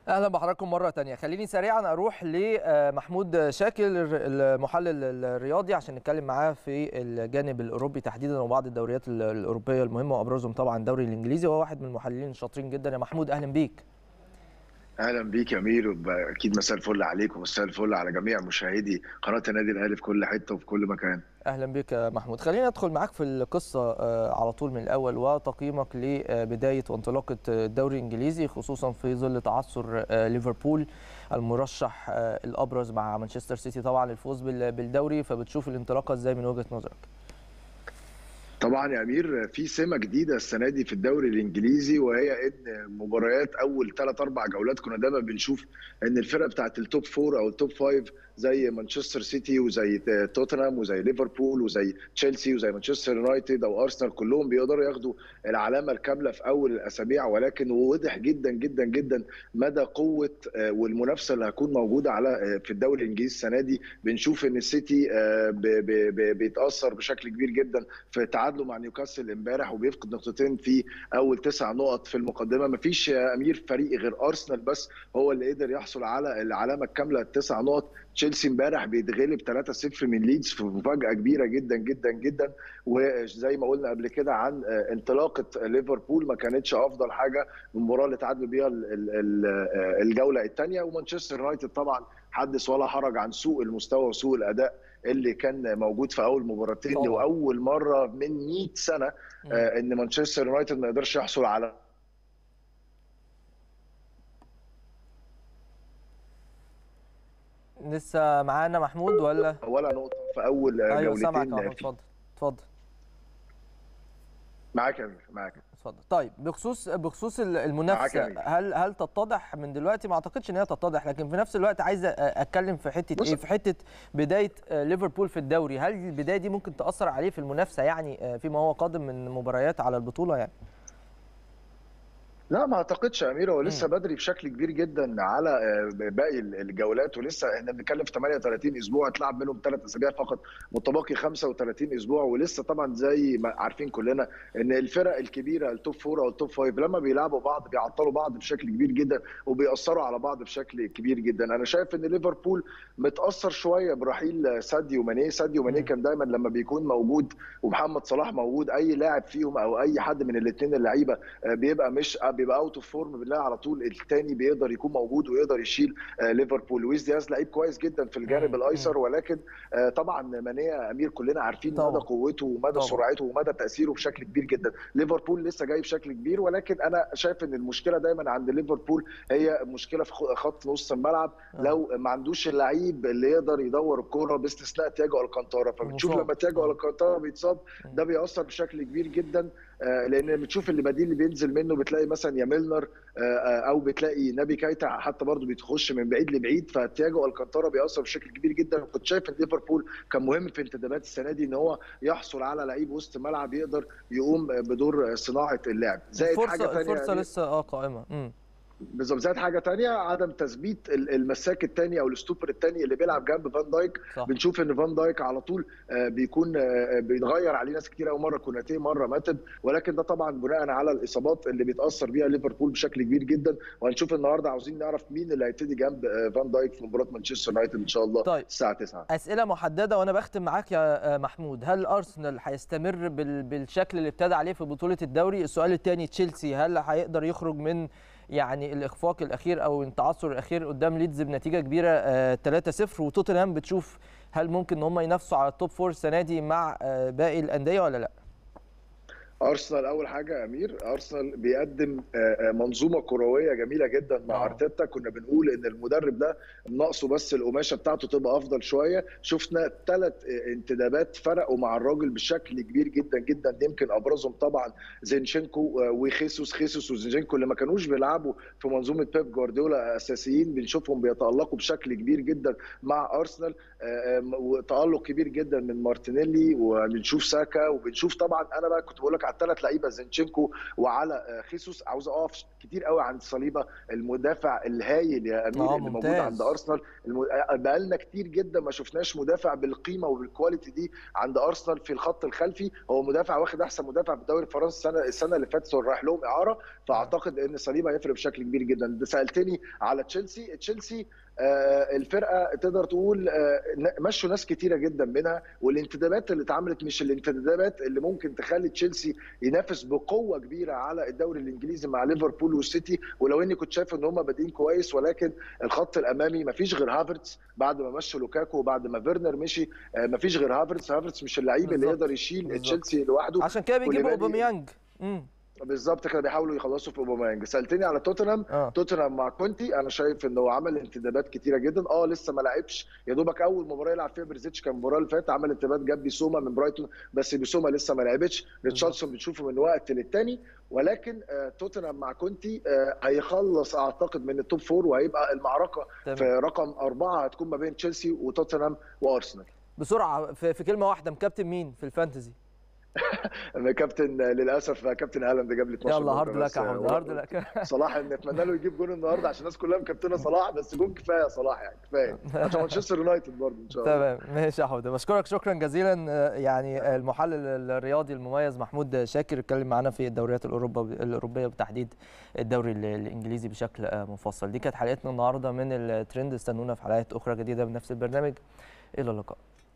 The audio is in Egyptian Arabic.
اهلا بحضراتكم مره تانية خليني سريعا اروح لمحمود شاكر المحلل الرياضي عشان نتكلم معاه في الجانب الاوروبي تحديدا وبعض الدوريات الاوروبيه المهمه وابرزهم طبعا الدوري الانجليزي وهو واحد من المحللين الشاطرين جدا يا محمود اهلا بيك اهلا بيك يا امير اكيد مساء الفل عليك ومساء الفل على جميع مشاهدي قناه النادي الاهلي في كل حته وفي كل مكان اهلا بك يا محمود خلينا ندخل معاك في القصه على طول من الاول وتقييمك لبدايه وانطلاقه الدوري الانجليزي خصوصا في ظل تعثر ليفربول المرشح الابرز مع مانشستر سيتي طبعا للفوز بالدوري فبتشوف الانطلاقه ازاي من وجهه نظرك طبعا يا امير في سمه جديده السنه دي في الدوري الانجليزي وهي ان مباريات اول ثلاث اربع جولات كنا دايما بنشوف ان الفرق بتاعت التوب فور او التوب فايف زي مانشستر سيتي وزي توتنهام وزي ليفربول وزي تشيلسي وزي مانشستر يونايتد او ارسنال كلهم بيقدروا ياخدوا العلامه الكامله في اول الاسابيع ولكن واضح جدا جدا جدا مدى قوه والمنافسه اللي هتكون موجوده على في الدوري الانجليزي السنه دي بنشوف ان السيتي بيتاثر بشكل كبير جدا في تعادله مع نيوكاسل امبارح وبيفقد نقطتين في اول تسع نقط في المقدمه مفيش يا امير فريق غير ارسنال بس هو اللي قدر يحصل على العلامه الكامله التسع نقط تشيلسي امبارح بيتغلب 3-0 من ليدز في مفاجاه كبيره جدا جدا جدا وزي ما قلنا قبل كده عن انطلاقه ليفربول ما كانتش افضل حاجه المباراه اللي تعادلوا بيها الجوله الثانيه ومانشستر يونايتد طبعا حدث ولا حرج عن سوء المستوى وسوء الاداء اللي كان موجود في اول مباراتين طبعا. واول مره من 100 سنه م. ان مانشستر يونايتد ما يقدرش يحصل على لسه معانا محمود ولا ولا نقطه في اول أيوة جولتين سامعك اتفضل اتفضل معاك يا امير معاك اتفضل طيب بخصوص بخصوص المنافسه هل هل تتضح من دلوقتي ما اعتقدش ان هي تتضح لكن في نفس الوقت عايز اتكلم في حته ايه في حته بدايه ليفربول في الدوري هل البدايه دي ممكن تاثر عليه في المنافسه يعني فيما هو قادم من مباريات على البطوله يعني لا ما اعتقدش يا امير هو لسه بدري بشكل كبير جدا على باقي الجولات ولسه احنا بنتكلم في 38 اسبوع اتلعب منهم ثلاث اسابيع فقط متبقي 35 اسبوع ولسه طبعا زي ما عارفين كلنا ان الفرق الكبيره التوب فور او التوب فايف لما بيلعبوا بعض بيعطلوا بعض بشكل كبير جدا وبيأثروا على بعض بشكل كبير جدا انا شايف ان ليفربول متاثر شويه برحيل ساديو ماني ساديو ماني كان دايما لما بيكون موجود ومحمد صلاح موجود اي لاعب فيهم او اي حد من الاثنين اللعيبه بيبقى مش بيبقى اوت اوف فورم بالله على طول الثاني بيقدر يكون موجود ويقدر يشيل ليفربول لويس دياز لعيب كويس جدا في الجانب الايسر ولكن طبعا ماني امير كلنا عارفين طبعا. مدى قوته ومدى طبعا. سرعته ومدى تاثيره بشكل كبير جدا ليفربول لسه جاي بشكل كبير ولكن انا شايف ان المشكله دايما عند ليفربول هي مشكله في خط نص الملعب أه. لو ما عندوش اللعيب اللي يقدر يدور الكوره باستثناء تياجو الكانتارا فبتشوف لما تياجو الكانتارا بيتصاب ده بيأثر بشكل كبير جدا لان بتشوف اللي بديل اللي بينزل منه بتلاقي مثلا يا ميلنر او بتلاقي نبي كايتا حتى برضه بيتخش من بعيد لبعيد فتياجو الكانتارا بيأثر بشكل كبير جدا كنت شايف ان ليفربول كان مهم في انتدابات السنه دي ان هو يحصل على لعيب وسط ملعب يقدر يقوم بدور صناعه اللعب زائد الفرصة حاجه ثانيه الفرصه لسه اه قائمه امم بالظبط زائد حاجه تانية عدم تثبيت المساك الثاني او الستوبر الثاني اللي بيلعب جنب فان دايك صح. بنشوف ان فان دايك على طول بيكون بيتغير عليه ناس كتير قوي مره كوناتيه مره ماتب ولكن ده طبعا بناء على الاصابات اللي بيتاثر بيها ليفربول بشكل كبير جدا وهنشوف النهارده عاوزين نعرف مين اللي هيبتدي جنب فان دايك في مباراه مانشستر يونايتد ان شاء الله طيب. الساعه 9 اسئله محدده وانا بختم معاك يا محمود هل ارسنال هيستمر بالشكل اللي ابتدى عليه في بطوله الدوري السؤال الثاني تشيلسي هل هيقدر يخرج من يعني الاخفاق الاخير او التعثر الاخير قدام ليدز بنتيجه كبيره آه 3-0 وتوتنهام بتشوف هل ممكن ان هم ينافسوا على التوب فور السنه دي مع آه باقي الانديه ولا لا؟ ارسنال اول حاجه يا امير ارسنال بيقدم منظومه كرويه جميله جدا مع ارتيتا كنا بنقول ان المدرب ده ناقصه بس القماشه بتاعته تبقى افضل شويه شفنا ثلاث انتدابات فرقوا مع الراجل بشكل كبير جدا جدا يمكن ابرزهم طبعا زينشينكو وخيسوس خيسوس وزينشينكو اللي ما كانوش بيلعبوا في منظومه بيب جوارديولا اساسيين بنشوفهم بيتالقوا بشكل كبير جدا مع ارسنال وتالق كبير جدا من مارتينيلي وبنشوف ساكا وبنشوف طبعا انا بقى كنت بقول لك على الثلاث لعيبه زينشينكو وعلى خيسوس عاوز اقف كتير قوي عند صليبه المدافع الهايل يا امير آه، اللي موجود ممتاز. عند ارسنال الم... بقالنا كتير جدا ما شفناش مدافع بالقيمه وبالكواليتي دي عند ارسنال في الخط الخلفي هو مدافع واخد احسن مدافع في الدوري الفرنسي السنه السنه اللي فاتت رايح لهم اعاره فاعتقد ان صليبه هيفرق بشكل كبير جدا ده سالتني على تشيلسي تشيلسي آه، الفرقه تقدر تقول آه، مشوا ناس كتيره جدا منها والانتدابات اللي اتعملت مش الانتدابات اللي ممكن تخلي تشيلسي ينافس بقوه كبيره على الدوري الانجليزي مع ليفربول والسيتي ولو اني كنت شايف ان هم بادئين كويس ولكن الخط الامامي ما فيش غير هافرتس بعد ما مشوا لوكاكو وبعد ما فيرنر مشي ما فيش غير هافرتس هافرتس مش اللعيب اللي بالظبط. يقدر يشيل بالظبط. تشيلسي لوحده عشان كده بيجيبوا كوليبالي- اوباميانج امم بالظبط كده بيحاولوا يخلصوا في اوباميانج سالتني على توتنهام اه توتنهام مع كونتي انا شايف انه عمل انتدابات كتيره جدا اه لسه ما لعبش يا دوبك اول مباراه يلعب فيها بريزيتش كان المباراه اللي فاتت عمل انتدابات جاب بيسوما من برايتون بس بيسوما لسه ما لعبتش ريتشاردسون بنشوفه من وقت للتاني ولكن آه توتنهام مع كونتي آه هيخلص اعتقد من التوب فور وهيبقى المعركه في تمام رقم اربعه هتكون ما بين تشيلسي وتوتنهام وارسنال بسرعه في, في كلمه واحده مكابتن مين في الفانتزي كابتن للاسف كابتن هالاند جاب لي 12 يلا هارد نقطة لك بس، يا حمد آه، هارد لك صلاح ان اتمنى له يجيب جون النهارده عشان الناس كلها مكابتنه صلاح بس جون كفايه صلاح يعني كفايه عشان مانشستر يونايتد برضه ان شاء الله تمام ماشي يا حمد بشكرك شكرا جزيلا آه، يعني المحلل الرياضي المميز محمود شاكر اتكلم معانا في الدوريات الاوروبا الاوروبيه بالتحديد الدوري ال- الانجليزي بشكل آه، مفصل دي كانت حلقتنا النهارده من الترند استنونا في حلقات اخرى جديده بنفس البرنامج الى اللقاء